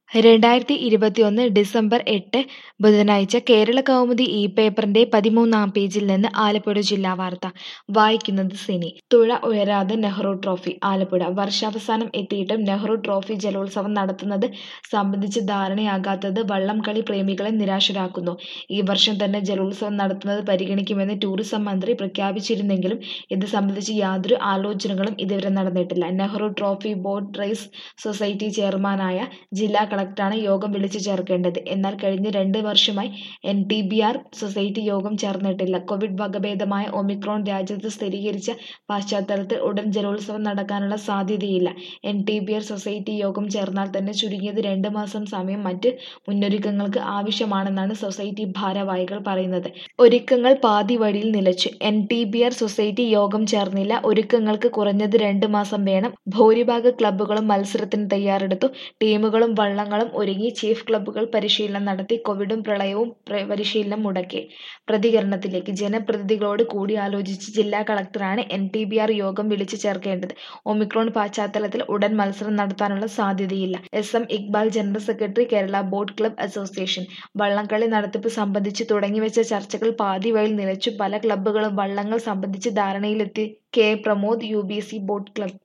രണ്ടായിരത്തി ഇരുപത്തിയൊന്ന് ഡിസംബർ എട്ട് ബുധനാഴ്ച കേരള കൗമുദി ഈ പേപ്പറിന്റെ പതിമൂന്നാം പേജിൽ നിന്ന് ആലപ്പുഴ ജില്ലാ വാർത്ത വായിക്കുന്നത് സിനി തുഴ ഉയരാതെ നെഹ്റു ട്രോഫി ആലപ്പുഴ വർഷാവസാനം എത്തിയിട്ടും നെഹ്റു ട്രോഫി ജലോത്സവം നടത്തുന്നത് സംബന്ധിച്ച് ധാരണയാകാത്തത് വള്ളംകളി പ്രേമികളെ നിരാശരാക്കുന്നു ഈ വർഷം തന്നെ ജലോത്സവം നടത്തുന്നത് പരിഗണിക്കുമെന്ന് ടൂറിസം മന്ത്രി പ്രഖ്യാപിച്ചിരുന്നെങ്കിലും ഇത് സംബന്ധിച്ച് യാതൊരു ആലോചനകളും ഇതുവരെ നടന്നിട്ടില്ല Nehru trophy boat race society ചെയർമാനായ ജില്ലാ കളക്ടറാണ് യോഗം വിളിച്ചു ചേർക്കേണ്ടത് എന്നാൽ കഴിഞ്ഞ രണ്ട് വർഷമായി N T B R society യോഗം ചേർന്നിട്ടില്ല കോവിഡ് വകഭേദമായ ഒമിക്രോൺ രാജ്യത്ത് സ്ഥിരീകരിച്ച പശ്ചാത്തലത്തിൽ ഉടൻ ജലോത്സവം നടക്കാനുള്ള സാധ്യതയില്ല N T B R society യോഗം ചേർന്നാൽ തന്നെ ചുരുങ്ങിയത് രണ്ട് മാസം സമയം മറ്റ് മുന്നൊരുക്കങ്ങൾക്ക് ആവശ്യമാണെന്നാണ് സൊസൈറ്റി ഭാരവാഹികൾ പറയുന്നത് ഒരുക്കങ്ങൾ പാതി വഴിയിൽ നിലച്ചു N T B R society യോഗം ചേർന്നില്ല ഒരുക്കങ്ങൾക്ക് കുറഞ്ഞത് രണ്ട് മാസം വേണം ഭൂരിഭാഗ ക്ലബ്ബുകളും മത്സരത്തിന് തയ്യാറെടുത്തു ടീമുകളും വള്ളങ്ങളും ഒരുങ്ങി ചീഫ് ക്ലബ്ബുകൾ പരിശീലനം നടത്തി കോവിഡും പ്രളയവും പ്ര- പരിശീലനം മുടക്കി പ്രതികരണത്തിലേക്ക് ജനപ്രതിനിധികളോട് കൂടിയാലോചിച്ച് ജില്ലാ കളക്ടറാണ് എൻ ടി ബി ആർ യോഗം വിളിച്ചു ചേർക്കേണ്ടത് ഒമിക്രോൺ പശ്ചാത്തലത്തിൽ ഉടൻ മത്സരം നടത്താനുള്ള സാധ്യതയില്ല S M Iqbal general secretary Kerala boat club association വള്ളംകളി നടത്തിപ്പ് സംബന്ധിച്ച് തുടങ്ങിവെച്ച ചർച്ചകൾ പാതി വഴിയിൽ നിലച്ചു പല ക്ലബ്ബുകളും വള്ളങ്ങൾ സംബന്ധിച്ച് ധാരണയിലെത്തി K Pramod U B C boat club